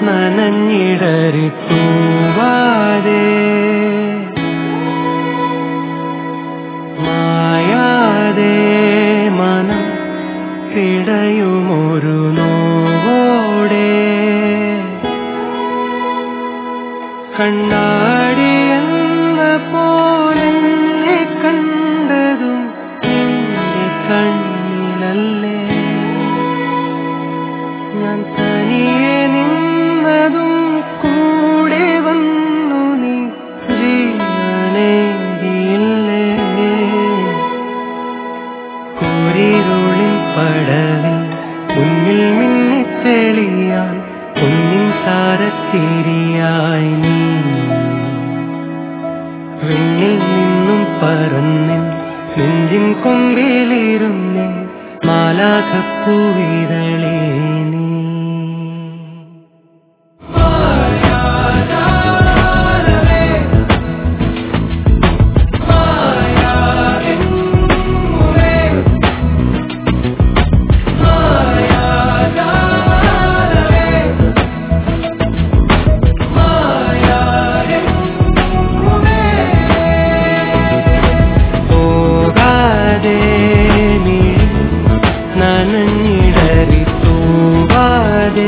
നനഞ്ഞിടറി തൂവാതെ മായാതെ മനം പിടയുമൊരു നോവോടെ കണ്ണാടി എന്ന പോലെ കണ്ടതും നിന്റെ കണ്ണിലല്ലേ ഞാൻ തനിയെ നിന്നതും കൂടെ വന്നു നീ ജീവനേകിയില്ലേ കൂരിരുളിൽ പടവിൽ മുന്നിൽ മിന്നിത്തെളിയാൻ കുഞ്ഞിൻ സാരത്തിരിയായി നീ വിണ്ണിൽ നിന്നും പറന്നിൽ നെഞ്ചിൻ കൊമ്പിലിരുന്നിൽ മാലാഖപ്പൂവിരളേ നീ പോകാതെ നീ നനഞ്ഞിടറി തൂവാതെ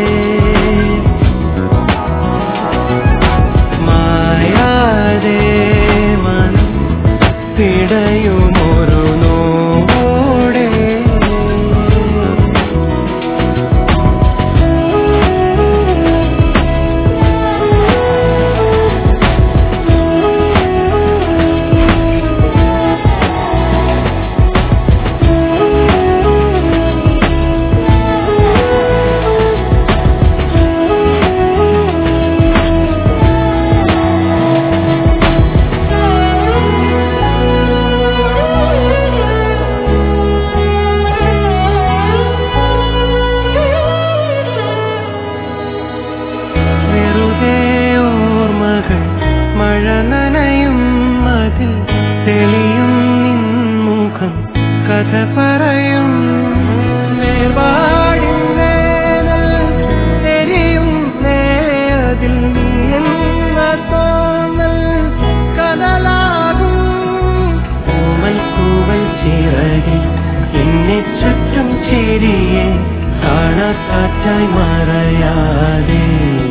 മായാതെ മനം പിടയുമൊരു നോടെ വെറുതെ ഓർമ്മകൾ മഴ നനയും അതിൽ തെളിയും നിൻമുഖം കഥ പറയും വേർപാടിൻ വേനൽ എരിയും അതിൽ നീ എന്ന തോന്നൽ കടലാകും പൂവൽ പൂവൽ ചിറകിൽ എന്നെ ചുറ്റും ചിരിയെ കാണാത്താറ്റായി മറയാതെ